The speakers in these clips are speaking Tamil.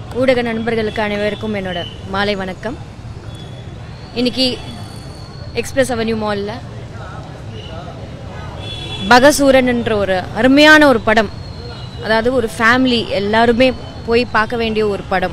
ஊடக நண்பர்களுக்கு அனைவருக்கும் என்னோட மாலை வணக்கம் இன்னைக்கு எக்ஸ்பிரஸ் அவென்யூ மாலில் பகசூரன்ன்ற ஒரு அருமையான ஒரு படம் அதாவது ஒரு ஃபேமிலி எல்லாருமே போய் பார்க்க வேண்டிய ஒரு படம்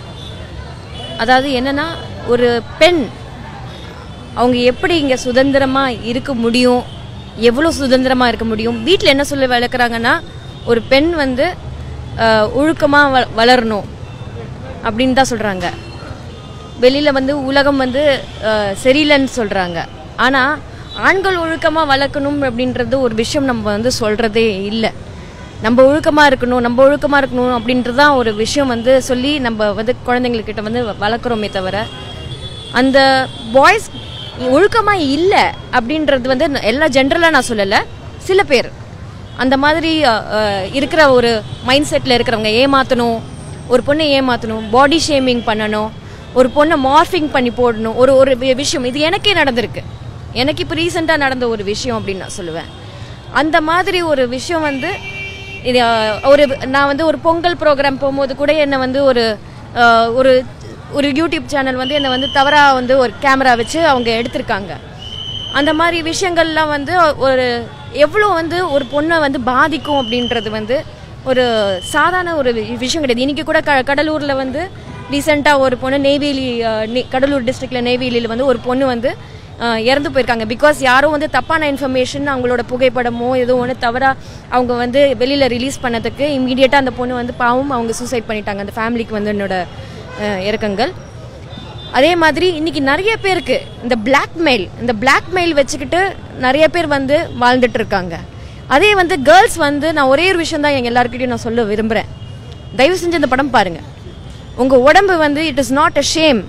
அதாவது என்னன்னா ஒரு பெண் அவங்க எப்படி இங்கே சுதந்திரமாக இருக்க முடியும் எவ்வளோ சுதந்திரமாக இருக்க முடியும் வீட்டில் என்ன சொல்லி வளர்க்குறாங்கன்னா ஒரு பெண் வந்து ஒழுக்கமாக வ வளரணும் அப்படின்னு தான் சொல்கிறாங்க வெளியில் வந்து உலகம் வந்து அஹ், சரியில்லைன்னு சொல்கிறாங்க ஆனால் ஆண்கள் ஒழுக்கமாக வளர்க்கணும் அப்படின்றது ஒரு விஷயம் நம்ம வந்து சொல்கிறதே இல்லை நம்ம ஒழுக்கமாக இருக்கணும் நம்ம ஒழுக்கமாக இருக்கணும் அப்படின்றது தான் ஒரு விஷயம் வந்து சொல்லி நம்ம வந்து குழந்தைங்கக்கிட்ட வந்து வளர்க்குறோமே தவிர அந்த பாய்ஸ் ஒழுக்கமாக இல்லை அப்படின்றது வந்து ந- எல்லா ஜென்ரலாக நான் சொல்லலை சில பேர் அந்த மாதிரி அஹ், அஹ், இருக்கிற ஒரு மைண்ட் செட்டில் இருக்கிறவங்க ஏமாற்றணும் ஒரு பொண்ணை ஏமாற்றணும் பாடி ஷேமிங் பண்ணணும் ஒரு பொண்ணை மார்ஃபிங் பண்ணி போடணும் ஒரு ஒரு வி- விஷயம் இது எனக்கே நடந்திருக்கு எனக்கு இப்போ ரீசெண்டாக நடந்த ஒரு விஷயம் அப்படின்னு நான் சொல்லுவேன் அந்த மாதிரி ஒரு விஷயம் வந்து இது அஹ், ஒரு நான் வந்து ஒரு பொங்கல் ப்ரோக்ராம் போகும்போது கூட என்னை வந்து ஒரு அஹ், ஒரு ஒரு யூடியூப் சேனல் வந்து என்னை வந்து தவறாக வந்து ஒரு கேமரா வச்சு அவங்க எடுத்திருக்காங்க அந்த மாதிரி விஷயங்கள்லாம் வந்து ஒரு எவ்வளோ வந்து ஒரு பொண்ணை வந்து பாதிக்கும் அப்படின்றது வந்து ஒரு சாதாரண ஒரு வி- விஷயம் கிடையாது இன்றைக்கி கூட க கடலூரில் வந்து ரீசெண்டாக ஒரு பொண்ணு நெய்வேலி அஹ், நெ- கடலூர் டிஸ்ட்ரிக்டில் நெய்வேலியில் வந்து ஒரு பொண்ணு வந்து அஹ், இறந்து போயிருக்காங்க பிகாஸ் யாரும் வந்து தப்பான இன்ஃபர்மேஷன் அவங்களோட புகைப்படமோ ஏதோ ஒன்று தவறாக அவங்க வந்து வெளியில் ரிலீஸ் பண்ணதுக்கு இமீடியட்டாக அந்த பொண்ணு வந்து பாவம் அவங்க சூசைட் பண்ணிட்டாங்க அந்த ஃபேமிலிக்கு வந்து என்னோட அஹ், இறக்கங்கள் அதே மாதிரி இன்னைக்கு நிறைய பேருக்கு இந்த பிளாக்மெயில் இந்த பிளாக்மெயில் வச்சுக்கிட்டு நிறைய பேர் வந்து வாழ்ந்துட்டு இருக்காங்க அதே வந்து கேர்ள்ஸ் வந்து நான் ஒரே ஒரு விஷயம் தான் எங்க எல்லாருக்கிட்டையும் நான் சொல்ல விரும்புகிறேன் தயவு செஞ்சு இந்த படம் பாருங்க உங்க உடம்பு வந்து it is not a shame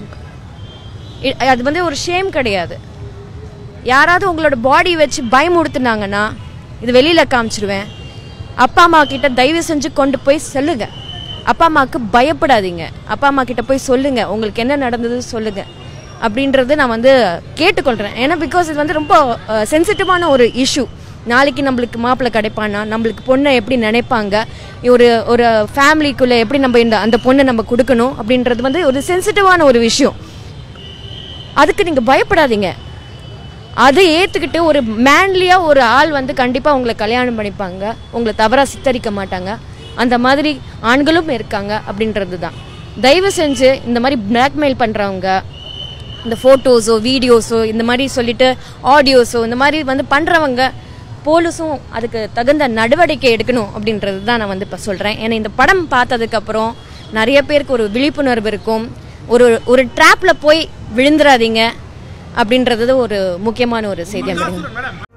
அது வந்து ஒரு ஷேம் கிடையாது யாராவது உங்களோட பாடி வச்சு பயமுடுத்துனாங்கன்னா இது வெளியில காமிச்சிருவேன் அப்பா அம்மா கிட்ட தயவு செஞ்சு கொண்டு போய் சொல்லுங்க அப்பா அம்மாவுக்கு பயப்படாதீங்க அப்பா அம்மா கிட்ட போய் சொல்லுங்க உங்களுக்கு என்ன நடந்தது சொல்லுங்க அப்படின்றது நான் வந்து கேட்டுக்கொள்கிறேன் ஏன்னா பிகாஸ் இது வந்து ரொம்ப சென்சிட்டிவான ஒரு இஷ்யூ நாளைக்கு நம்மளுக்கு மாப்பிள்ளை கிடைப்பானா நம்மளுக்கு பொண்ணை எப்படி நினைப்பாங்க ஒரு ஒரு ஃபேமிலிக்குள்ளே எப்படி நம்ம இந்த அந்த பொண்ணை நம்ம கொடுக்கணும் அப்படின்றது வந்து ஒரு சென்சிட்டிவான ஒரு விஷயம் அதுக்கு நீங்கள் பயப்படாதீங்க அதை ஏற்றுக்கிட்டு ஒரு மேன்லியாக ஒரு ஆள் வந்து கண்டிப்பாக உங்களை கல்யாணம் பண்ணிப்பாங்க உங்களை தவறாக சித்தரிக்க மாட்டாங்க அந்த மாதிரி ஆண்களும் இருக்காங்க அப்படின்றது தான் தயவு செஞ்சு இந்த மாதிரி பிளாக்மெயில் பண்ணுறவங்க இந்த ஃபோட்டோஸோ வீடியோஸோ இந்த மாதிரி சொல்லிட்டு ஆடியோஸோ இந்த மாதிரி வந்து பண்ணுறவங்க போலீஸும் அதுக்கு தகுந்த நடவடிக்கை எடுக்கணும் அப்படின்றது தான் நான் வந்து இப்போ சொல்கிறேன் ஏன்னா இந்த படம் பார்த்ததுக்கப்புறம் நிறைய பேருக்கு ஒரு விழிப்புணர்வு இருக்கும் ஒரு ஒரு ட்ராப்பில் போய் விழுந்துடாதீங்க அப்படின்றது ஒரு முக்கியமான ஒரு செய்தி